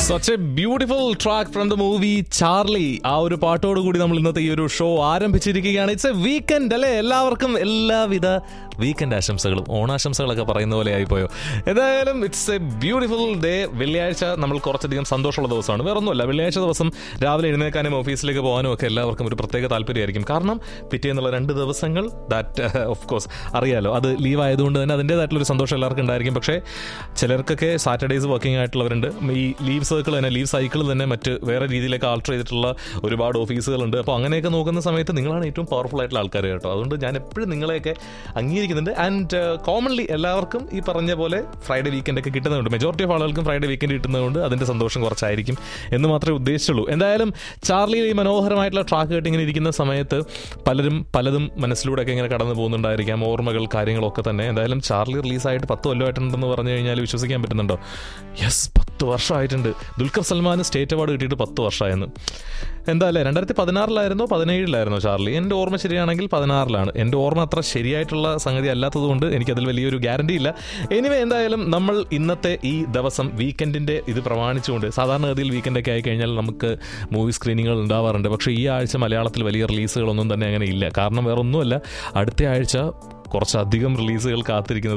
such a beautiful track from the movie Charlie ആ ഒരു പാട്ടോട് കൂടി നമ്മൾ ഇന്നത്തെ ഈ ഒരു ഷോ ആരംഭിച്ചിരിക്കുകയാണ് ഇറ്റ്സ് എ വീക്കെൻഡ് അല്ലേ എല്ലാവർക്കും എല്ലാവിധ വീക്കെൻഡ് ആശംസകളും ഓണാശംസകളൊക്കെ പറയുന്ന പോലെ ആയിപ്പോയോ എന്തായാലും ഇറ്റ്സ് എ ബ്യൂട്ടിഫുൾ ഡേ വെള്ളിയാഴ്ച നമ്മൾ കുറച്ചധികം സന്തോഷമുള്ള ദിവസമാണ് വേറെ ഒന്നുമല്ല വെള്ളിയാഴ്ച ദിവസം രാവിലെ എഴുന്നേക്കാനും ഓഫീസിലേക്ക് പോകാനും ഒക്കെ എല്ലാവർക്കും ഒരു പ്രത്യേക താല്പര്യമായിരിക്കും കാരണം പിറ്റേന്നുള്ള രണ്ട് ദിവസങ്ങൾ ദാറ്റ് ഓഫ് കോഴ്സ് അറിയാലോ അത് ലീവ് ആയതുകൊണ്ട് തന്നെ അതിൻ്റെതായിട്ടുള്ള ഒരു സന്തോഷം എല്ലാവർക്കും ഉണ്ടായിരിക്കും പക്ഷേ ചിലർക്കൊക്കെ സാറ്റർഡേസ് വർക്കിംഗ് ആയിട്ടുള്ളവരുണ്ട് ഈ ലീവ് സർക്കിൾ തന്നെ ലീവ് സൈക്കിൾ തന്നെ മറ്റ് വേറെ രീതിയിലേക്ക് ആൾട്ടർ ചെയ്തിട്ടുള്ള ഒരുപാട് ഓഫീസുകളുണ്ട് അപ്പോൾ അങ്ങനെയൊക്കെ നോക്കുന്ന സമയത്ത് നിങ്ങളാണ് ഏറ്റവും പവർഫുൾ ആയിട്ടുള്ള ആൾക്കാർ കേട്ടോ അതുകൊണ്ട് ഞാൻ എപ്പോഴും നിങ്ങളെയൊക്കെ അംഗീകരിക്കുന്നുണ്ട് ആൻഡ് കോമൺലി എല്ലാവർക്കും ഈ പറഞ്ഞ പോലെ ഫ്രൈഡേ വീക്കെൻഡ് ഒക്കെ കിട്ടുന്നതുകൊണ്ട് മെജോറിറ്റി ഓഫ് ആളുകൾക്കും ഫ്രൈഡേ വീക്കെൻഡ് കിട്ടുന്നതുകൊണ്ട് അതിൻ്റെ സന്തോഷം കുറച്ചായിരിക്കും എന്ന് മാത്രമേ ഉദ്ദേശിച്ചുള്ളൂ എന്തായാലും ചാർലിയിൽ ഈ മനോഹരമായിട്ടുള്ള ട്രാക്ക് കേട്ട് ഇങ്ങനെ ഇരിക്കുന്ന സമയത്ത് പലരും പലതും മനസ്സിലൂടെയൊക്കെ ഇങ്ങനെ കടന്നു പോകുന്നുണ്ടായിരിക്കാം ഓർമ്മകൾ കാര്യങ്ങളൊക്കെ തന്നെ എന്തായാലും ചാർലി റിലീസായിട്ട് പത്ത് കൊല്ലമായിട്ടുണ്ടെന്ന് പറഞ്ഞു കഴിഞ്ഞാൽ വിശ്വസിക്കാൻ പറ്റുന്നുണ്ടോ യെസ് പത്ത് വർഷമായിട്ടുണ്ട് ദുൽഖർ സൽമാൻ സ്റ്റേറ്റ് അവാർഡ് കിട്ടിയിട്ട് പത്ത് വർഷമായെന്ന് എന്താ അല്ലേ രണ്ടായിരത്തി പതിനാറിലായിരുന്നോ പതിനേഴിലായിരുന്നോ ചാർലി എൻ്റെ ഓർമ്മ ശരിയാണെങ്കിൽ പതിനാറിലാണ് എൻ്റെ ഓർമ്മ അത്ര ശരിയായിട്ടുള്ള സംഗതി അല്ലാത്തതുകൊണ്ട് എനിക്കതിൽ വലിയൊരു ഗ്യാരണ്ടി ഇല്ല എനിവേ എന്തായാലും നമ്മൾ ഇന്നത്തെ ഈ ദിവസം വീക്കെൻഡിൻ്റെ ഇത് പ്രമാണിച്ചുകൊണ്ട് സാധാരണഗതിയിൽ വീക്കെൻഡൊക്കെ ആയി കഴിഞ്ഞാൽ നമുക്ക് മൂവി സ്ക്രീനിങ്ങുകൾ ഉണ്ടാവാറുണ്ട് പക്ഷേ ഈ ആഴ്ച മലയാളത്തിൽ വലിയ റിലീസുകളൊന്നും തന്നെ അങ്ങനെ ഇല്ല കാരണം വേറെ ഒന്നുമല്ല അടുത്ത ആഴ്ച കുറച്ചധികം റിലീസുകൾ കാത്തിരിക്കുന്നത്